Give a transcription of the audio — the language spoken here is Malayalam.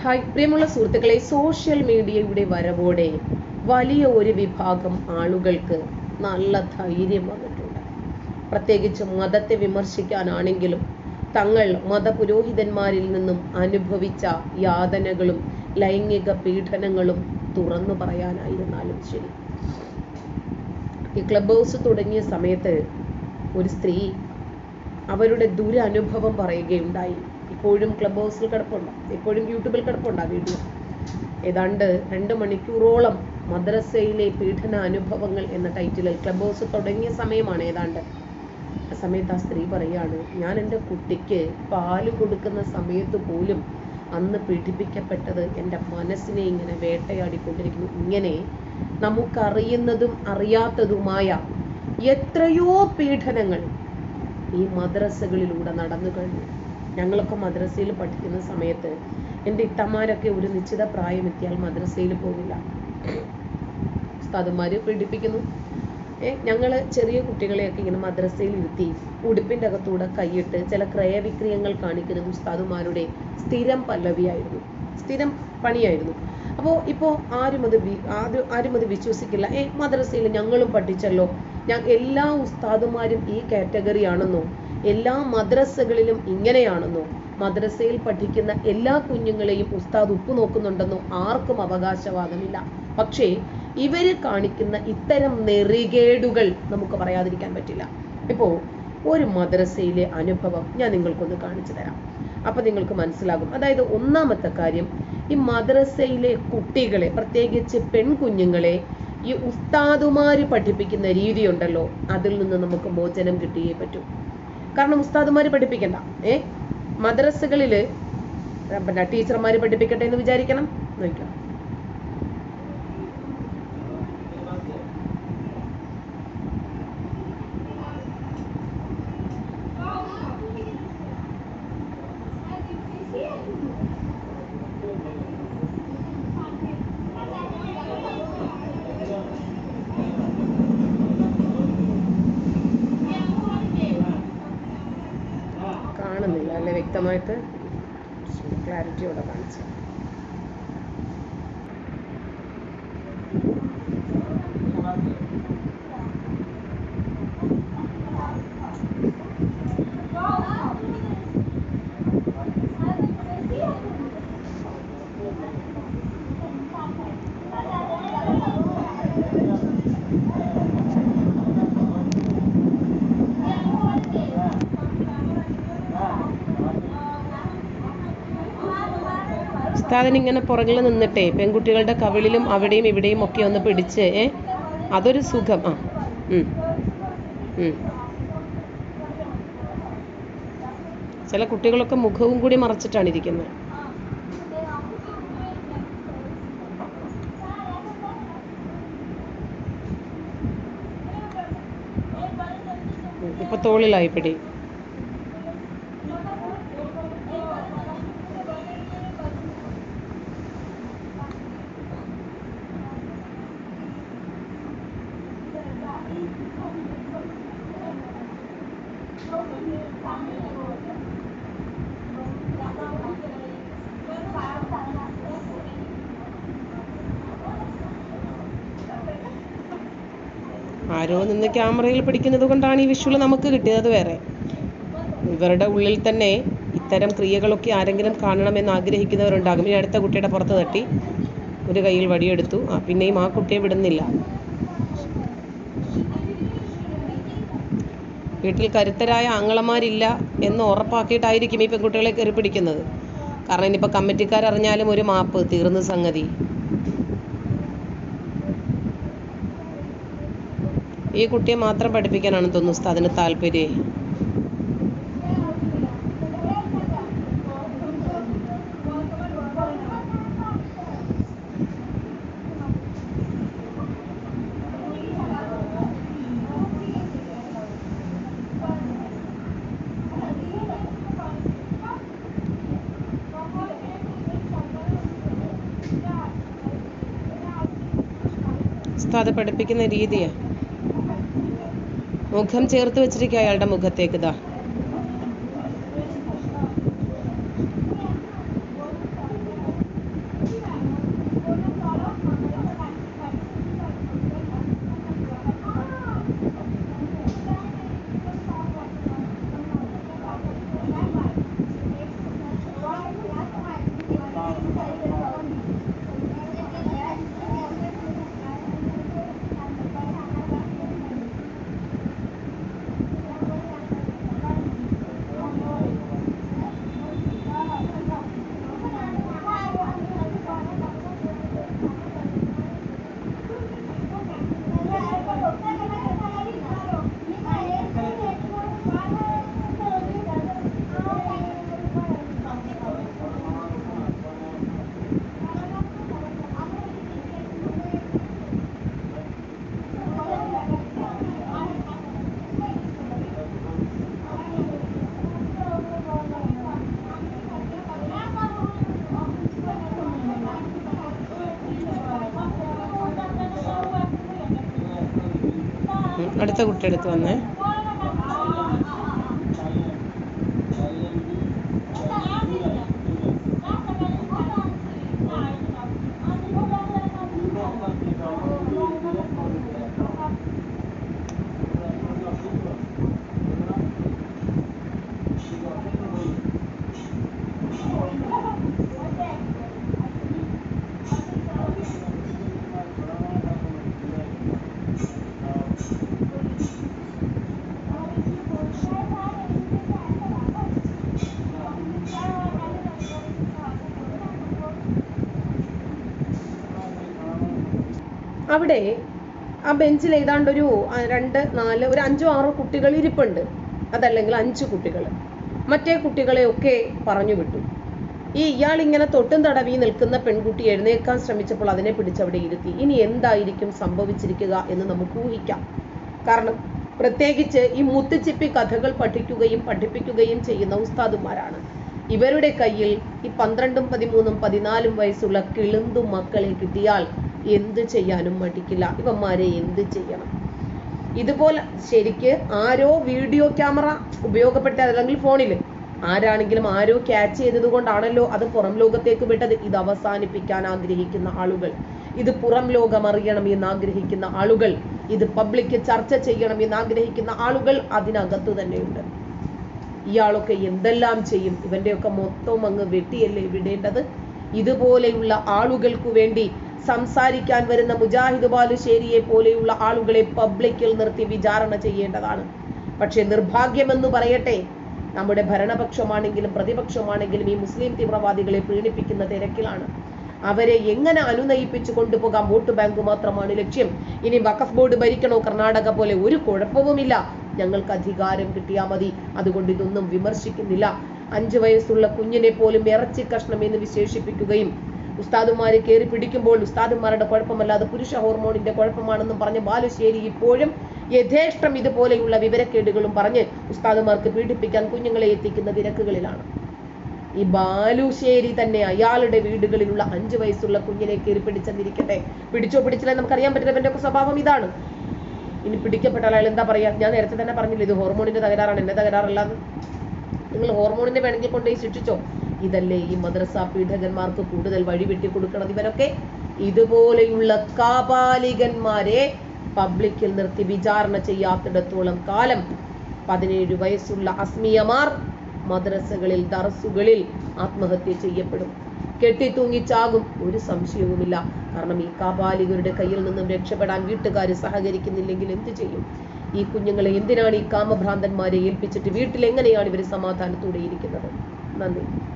ഹായ് പ്രിയമുള്ള സുഹൃത്തുക്കളെ സോഷ്യൽ മീഡിയയുടെ വരവോടെ വലിയ ഒരു വിഭാഗം ആളുകൾക്ക് നല്ല ധൈര്യം വന്നിട്ടുണ്ട് പ്രത്യേകിച്ച് മതത്തെ വിമർശിക്കാനാണെങ്കിലും തങ്ങൾ മതപുരോഹിതന്മാരിൽ നിന്നും അനുഭവിച്ച യാതനകളും ലൈംഗിക പീഡനങ്ങളും തുറന്നു പറയാനായിരുന്നാലും ശരി ഈ ക്ലബ് ഹൗസ് തുടങ്ങിയ സമയത്ത് ഒരു സ്ത്രീ അവരുടെ ദുരനുഭവം പറയുകയുണ്ടായി ഇപ്പോഴും ക്ലബ് ഹൗസിൽ കിടപ്പുണ്ട് ഇപ്പോഴും യൂട്യൂബിൽ കിടപ്പുണ്ട് ആ വീഡിയോ ഏതാണ്ട് രണ്ട് മണിക്കൂറോളം മദ്രസയിലെ പീഡന അനുഭവങ്ങൾ എന്ന ടൈറ്റിലിൽ ക്ലബ് ഹൗസ് തുടങ്ങിയ സമയമാണ് ഏതാണ്ട് ആ സമയത്ത് ആ സ്ത്രീ പറയാണ് ഞാൻ എൻ്റെ കുട്ടിക്ക് പാല് കൊടുക്കുന്ന സമയത്ത് പോലും അന്ന് പീഡിപ്പിക്കപ്പെട്ടത് എൻ്റെ മനസ്സിനെ ഇങ്ങനെ വേട്ടയാടിക്കൊണ്ടിരിക്കുന്നു ഇങ്ങനെ നമുക്കറിയുന്നതും അറിയാത്തതുമായ എത്രയോ പീഡനങ്ങൾ ഈ മദ്രസകളിലൂടെ നടന്നു കഴിഞ്ഞു ഞങ്ങളൊക്കെ മദ്രസയിൽ പഠിക്കുന്ന സമയത്ത് എൻ്റെ ഇത്തമാരൊക്കെ ഒരു നിശ്ചിത പ്രായം എത്തിയാൽ മദ്രസയിൽ പോകില്ല ഉസ്താദുമാര് പീഡിപ്പിക്കുന്നു ഏ ഞങ്ങൾ ചെറിയ കുട്ടികളെയൊക്കെ ഇങ്ങനെ മദ്രസയിൽ ഇരുത്തി ഉടുപ്പിൻ്റെ അകത്തൂടെ കൈയിട്ട് ചില ക്രയവിക്രയങ്ങൾ കാണിക്കുന്നത് ഉസ്താദുമാരുടെ സ്ഥിരം പല്ലവിയായിരുന്നു സ്ഥിരം പണിയായിരുന്നു അപ്പോൾ ഇപ്പോൾ ആരും അത് വി- ആരും ആരും അത് വിശ്വസിക്കില്ല ഏ മദ്രസയിൽ ഞങ്ങളും പഠിച്ചല്ലോ ഞാൻ എല്ലാ ഉസ്താദുമാരും ഈ കാറ്റഗറി ആണെന്നോ എല്ലാ മദ്രസകളിലും ഇങ്ങനെയാണെന്നോ മദ്രസയിൽ പഠിക്കുന്ന എല്ലാ കുഞ്ഞുങ്ങളെയും ഉസ്താദ് ഉപ്പു നോക്കുന്നുണ്ടെന്നോ ആർക്കും അവകാശവാദമില്ല പക്ഷേ ഇവര് കാണിക്കുന്ന ഇത്തരം നെറികേടുകൾ നമുക്ക് പറയാതിരിക്കാൻ പറ്റില്ല ഇപ്പോ ഒരു മദ്രസയിലെ അനുഭവം ഞാൻ നിങ്ങൾക്കൊന്ന് കാണിച്ചു തരാം അപ്പൊ നിങ്ങൾക്ക് മനസ്സിലാകും അതായത് ഒന്നാമത്തെ കാര്യം ഈ മദ്രസയിലെ കുട്ടികളെ പ്രത്യേകിച്ച് പെൺകുഞ്ഞുങ്ങളെ ഈ ഉസ്താദുമാര് പഠിപ്പിക്കുന്ന രീതി ഉണ്ടല്ലോ അതിൽ നിന്ന് നമുക്ക് മോചനം കിട്ടിയേ പറ്റൂ കാരണം ഉസ്താദുമാര് പഠിപ്പിക്കണ്ട ഏ മദ്രസകളില് പിന്നെ ടീച്ചർമാര് പഠിപ്പിക്കട്ടെ എന്ന് വിചാരിക്കണം നോക്കാം കാണുന്നില്ല അല്ലെ വ്യക്തമായിട്ട് ക്ലാരിറ്റിയോടെ കാണിച്ചു ഉസ്താദിന് ഇങ്ങനെ പുറകിൽ നിന്നിട്ടേ പെൺകുട്ടികളുടെ കവിളിലും അവിടെയും ഇവിടെയും ഒക്കെ ഒന്ന് പിടിച്ച് ഏ അതൊരു സുഖം ആ ഉം. ഉം. ചില കുട്ടികളൊക്കെ മുഖവും കൂടി മറച്ചിട്ടാണ് ഇരിക്കുന്നത് ഉം. ഇപ്പൊ തോളിലായി പിടി ആരോ നിന്ന് ക്യാമറയിൽ പിടിക്കുന്നത് കൊണ്ടാണ് ഈ വിഷ്വൽ നമുക്ക് കിട്ടിയത് വേറെ ഇവരുടെ ഉള്ളിൽ തന്നെ ഇത്തരം ക്രിയകളൊക്കെ ആരെങ്കിലും കാണണമെന്ന് ആഗ്രഹിക്കുന്നവരുണ്ടാകും ഇനി അടുത്ത കുട്ടിയുടെ പുറത്ത് തട്ടി ഒരു കയ്യിൽ വടിയെടുത്തു ആ പിന്നെയും ആ കുട്ടിയെ വിടുന്നില്ല വീട്ടിൽ കരുത്തരായ ആങ്ങളമാരില്ല എന്ന് ഉറപ്പാക്കിയിട്ടായിരിക്കും ഈ പെൺകുട്ടികളെ കയറി പിടിക്കുന്നത് കാരണം ഇനിയിപ്പോൾ കമ്മിറ്റിക്കാരറിഞ്ഞാലും ഒരു മാപ്പ് തീർന്ന സംഗതി ഈ കുട്ടിയെ മാത്രം പഠിപ്പിക്കാനാണ് തോന്നുന്നു ഉസ്താദിന് താല്പര്യം ഉസ്താദ് പഠിപ്പിക്കുന്ന രീതിയാ മുഖം ചേർത്ത് വെച്ചിരിക്കുക അയാളുടെ മുഖത്തേക്ക് ഇതാ അടുത്ത കുട്ടിയെടുത്ത് വന്നേ അവിടെ ആ ബെഞ്ചിൽ ഏതാണ്ട് ഒരു ആ, രണ്ട് നാല് ഒരു അഞ്ചോ ആറോ കുട്ടികൾ ഇരിപ്പുണ്ട് അതല്ലെങ്കിൽ അഞ്ച് കുട്ടികൾ മറ്റേ കുട്ടികളെയൊക്കെ പറഞ്ഞു വിട്ടു ഈ ഇയാൾ ഇങ്ങനെ തൊട്ടും തടവി നിൽക്കുന്ന പെൺകുട്ടി എഴുന്നേൽക്കാൻ ശ്രമിച്ചപ്പോൾ അതിനെ പിടിച്ചവിടെ ഇരുത്തി ഇനി എന്തായിരിക്കും സംഭവിച്ചിരിക്കുക എന്ന് നമുക്ക് ഊഹിക്കാം കാരണം പ്രത്യേകിച്ച് ഈ മുത്തുച്ചിപ്പി കഥകൾ പഠിക്കുകയും പഠിപ്പിക്കുകയും ചെയ്യുന്ന ഉസ്താദുമാരാണ് ഇവരുടെ കയ്യിൽ ഈ പന്ത്രണ്ടും പതിമൂന്നും പതിനാലും വയസ്സുള്ള കിളുന്തു മക്കളെ കിട്ടിയാൽ എന്ത് ചെയ്യാനും മടിക്കില്ല ഇവന്മാരെ എന്ത് ചെയ്യണം ഇതുപോലെ ശരിക്ക് ആരോ വീഡിയോ ക്യാമറ ഉപയോഗപ്പെട്ട അല്ലെങ്കിൽ ഫോണിൽ ആരാണെങ്കിലും ആരോ ക്യാച്ച് ചെയ്തത് കൊണ്ടാണല്ലോ അത് പുറം ലോകത്തേക്ക് വിട്ടത് ഇത് അവസാനിപ്പിക്കാൻ ആഗ്രഹിക്കുന്ന ആളുകൾ ഇത് പുറം ലോകം അറിയണം എന്ന് ആഗ്രഹിക്കുന്ന ആളുകൾ ഇത് പബ്ലിക് ചർച്ച ചെയ്യണം എന്ന് ആഗ്രഹിക്കുന്ന ആളുകൾ അതിനകത്തു തന്നെയുണ്ട് ഇയാളൊക്കെ എന്തെല്ലാം ചെയ്യും ഇവന്റെയൊക്കെ മൊത്തം അങ്ങ് വെട്ടിയല്ലേ വിടേണ്ടത് ഇതുപോലെയുള്ള ആളുകൾക്ക് വേണ്ടി സംസാരിക്കാൻ വരുന്ന മുജാഹിദ് ബാലുശ്ശേരിയെ പോലെയുള്ള ആളുകളെ പബ്ലിക്കിൽ നിർത്തി വിചാരണ ചെയ്യേണ്ടതാണ് പക്ഷെ നിർഭാഗ്യമെന്ന് പറയട്ടെ നമ്മുടെ ഭരണപക്ഷമാണെങ്കിലും പ്രതിപക്ഷമാണെങ്കിലും ഈ മുസ്ലിം തീവ്രവാദികളെ പീഡിപ്പിക്കുന്ന തിരക്കിലാണ് അവരെ എങ്ങനെ അനുനയിപ്പിച്ചു കൊണ്ടുപോകാം വോട്ട് ബാങ്ക് മാത്രമാണ് ലക്ഷ്യം ഇനി വഖഫ് ബോർഡ് ഭരിക്കണോ കർണാടക പോലെ ഒരു കുഴപ്പവുമില്ല ഞങ്ങൾക്ക് അധികാരം കിട്ടിയാൽ മതി അതുകൊണ്ട് ഇതൊന്നും വിമർശിക്കുന്നില്ല അഞ്ചു വയസ്സുള്ള കുഞ്ഞിനെ പോലും ഇറച്ചി കഷ്ണം എന്ന് വിശേഷിപ്പിക്കുകയും ഉസ്താദുമാരെ കയറി പിടിക്കുമ്പോൾ ഉസ്താദുമാരുടെ കുഴപ്പമല്ല അത് പുരുഷ ഹോർമോണിന്റെ കുഴപ്പമാണെന്നും പറഞ്ഞ് ബാലുശ്ശേരി ഇപ്പോഴും യഥേഷ്ടം ഇതുപോലെയുള്ള വിവരക്കേടുകളും പറഞ്ഞ് ഉസ്താദുമാർക്ക് പീഡിപ്പിക്കാൻ കുഞ്ഞുങ്ങളെ എത്തിക്കുന്ന തിരക്കുകളിലാണ് ഈ ബാലുശ്ശേരി തന്നെ അയാളുടെ വീടുകളിലുള്ള അഞ്ചു വയസ്സുള്ള കുഞ്ഞിനെ കയറി പിടിച്ചെന്നിരിക്കട്ടെ പിടിച്ചോ പിടിച്ചില്ല നമുക്കറിയാൻ പറ്റുന്നവന്റെ ഒക്കെ സ്വഭാവം ഇതാണ് ഇനി പിടിക്കപ്പെട്ടാൽ അയാൾ എന്താ പറയാ ഞാൻ നേരത്തെ തന്നെ പറഞ്ഞില്ല ഇത് ഹോർമോണിന്റെ തകരാറാണ് എന്നെ തകരാറല്ലാന്ന് നിങ്ങൾ ഹോർമോണിനെ വേണമെങ്കിൽ കൊണ്ടുപോയി ശിക്ഷിച്ചോ ഇതല്ലേ ഈ മദ്രസ പീഡകന്മാർക്ക് കൂടുതൽ വഴി വെട്ടി കൊടുക്കണം ഇവരൊക്കെ ഇതുപോലെയുള്ള കാപാലികന്മാരെ പബ്ലിക്കിൽ നിർത്തി വിചാരണ ചെയ്യാത്തിടത്തോളം കാലം പതിനേഴ് വയസ്സുള്ള അസ്മിയമാർ മദ്രസകളിൽ ദർസുകളിൽ ആത്മഹത്യ ചെയ്യപ്പെടും കെട്ടിത്തൂങ്ങിച്ചാകും ഒരു സംശയവുമില്ല കാരണം ഈ കാപാലികരുടെ കയ്യിൽ നിന്നും രക്ഷപ്പെടാൻ വീട്ടുകാർ സഹകരിക്കുന്നില്ലെങ്കിൽ എന്ത് ചെയ്യും ഈ കുഞ്ഞുങ്ങളെ എന്തിനാണ് ഈ കാമഭ്രാന്തന്മാരെ ഏൽപ്പിച്ചിട്ട് വീട്ടിൽ എങ്ങനെയാണ് ഇവർ സമാധാനത്തോടെ ഇരിക്കുന്നത് നന്ദി